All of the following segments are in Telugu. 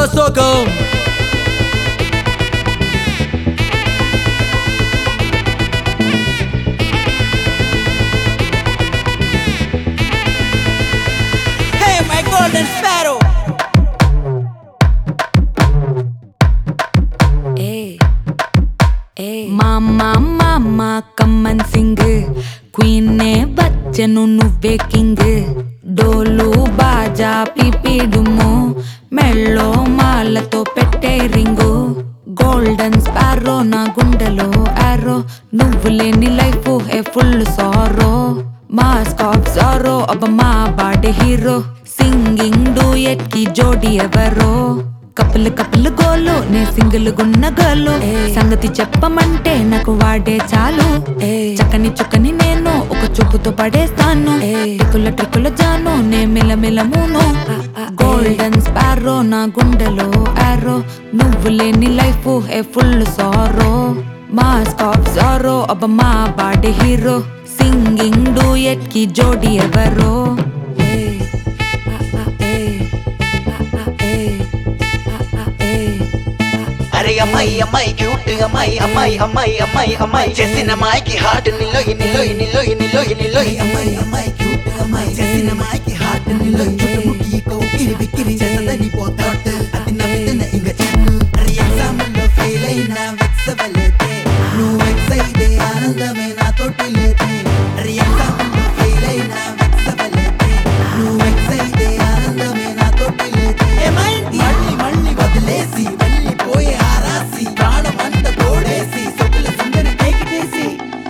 సోకం Hey, my golden sparrow. మామా మామా కమ్మన్ సింగ్ క్వీనే బచ్చను నువ్వే కింగ్ డోలు బాజా పిపిడుము మెళ్ళో మాలతో పెట్టే రింగు గోల్డెన్ స్పారో నా గుండెలో ఆరో నువ్వు లేని life a full sorrow mask of sorrow అబ్బ మా బాడీ హీరో సింగింగ్ డూయట్ కి జోడి ఎవరో కప్పులు కప్పులు గోలు నే సింగిల్ గున్న గోలు సంగతి చెప్పమంటే నాకు వాడే చాలు చక్కని చుక్కని నేను ఒక చూపుతో పడేస్తాను ట్రిక్కుల ట్రిక్కుల జాను నే మిలమిల మూను గోల్డెన్ స్పారో నా గుండెలో ఆరో నువ్వు లేని life a full sorrow mask of sorrow అబ్బ మా బాడీ హీరో సింగింగ్ డూయట్ కి జోడి ఎవరో ఏయ్, ఆ, ఆ, ఏయ్, ఆ, ఆ, ఏయ్, ఆ, ఆ, ఏయ్. అరే అమ్మాయి అమ్మాయి క్యూట్ అమ్మాయి అమ్మాయి అమ్మాయి అమ్మాయి అమ్మాయి చేసిన అమ్మాయికి హార్ట్ నిలో నిలో నిలో నిలో నిలో అమ్మాయి అమ్మాయి క్యూట్ అమ్మాయి చేసిన అమ్మాయికి హార్ట్ నిలో చుట్టుముట్టి కౌకిరి బిక్కిరి చేసదని పోతాట్ అది నవ్విన ఇంక చెన్ను అరే ఎగ్జామ్ లో ఫెయిల్ అయినా వెక్సవలేదే నువ్వు వెక్స్ అయితే ఆనందమే నాతోటి లేదే అరే ఎగ్జామ్ లో ఫెయిల్ అయినా వెక్సవలేదే నువ్వు వెక్స్ అయితే ఆనందమే నాతోటి లేదే ఏమైంది మళ్ళీ మళ్ళీ వదిలేసి వెళ్ళిపోయే ఆరాసి ప్రాణం అంత తోడేసి సొక్కుల సుందరి కేకిటేసి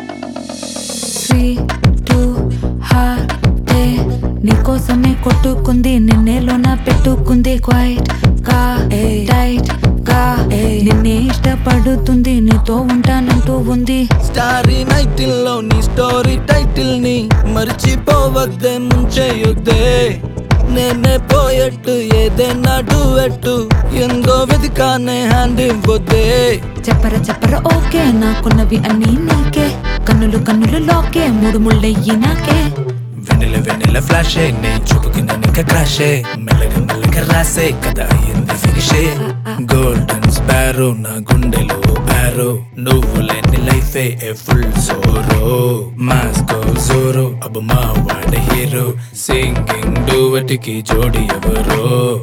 త్రీ టూ హార్టే నీకోసమే కొట్టుకుంది నిన్నేలోన పెట్టుకుంది క్వైట్ గా టైట్ గా నిన్నే ఇష్టపడుతుంది నీతో ఉంటానంటూ ఉంది స్టారీ నైటిల్ లో నీ స్టోరీ టైటిల్ ని మర్చిపోవద్దే ముంచేయొద్దే నేనే పోయట్టు ఏదైనా డూవెట్టు ఎందో వెతికానే హ్యాండ్ ఇవ్వద్దే చెప్పర చెప్పర ఓకే నాకున్నవి అన్నీ నీకే కన్నులు కన్నులు లోకే మూడు ముళ్ళయ్యి నాకే వెన్నెల వెన్నెల ఫ్లాషే నే చూపుకిన నీక క్రాషే మెల్లగా మెల్లగా రాసే కథ అయ్యింది ఫినిషే గోల్డెన్ స్పారో నా గుండెలో ఆరో నువ్వు లేని లైఫే ఏ ఫుల్ జోరో మాస్కో జోరో అబ్బ మా వాడ హీరో సింగింగ్ డూవటికి జోడి ఎవరో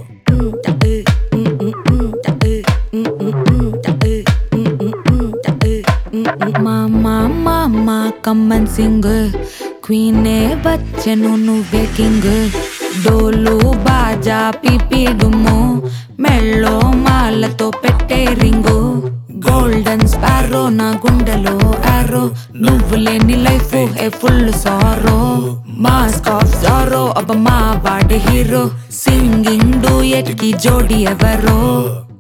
మామా మామా కమ్మన్ సింగ్ క్వీనే బచ్చను నువ్వే కింగ్ డోలు బాజా పిపిడుము మెళ్ళో మాలతో పెట్టే రింగు గోల్డెన్ స్పారో నా గుండెలో ఆరో నువ్వు లేని life a full sorrow mask of sorrow అబ్బ మా బాడీ హీరో సింగింగ్ డూయట్ కి జోడి ఎవరో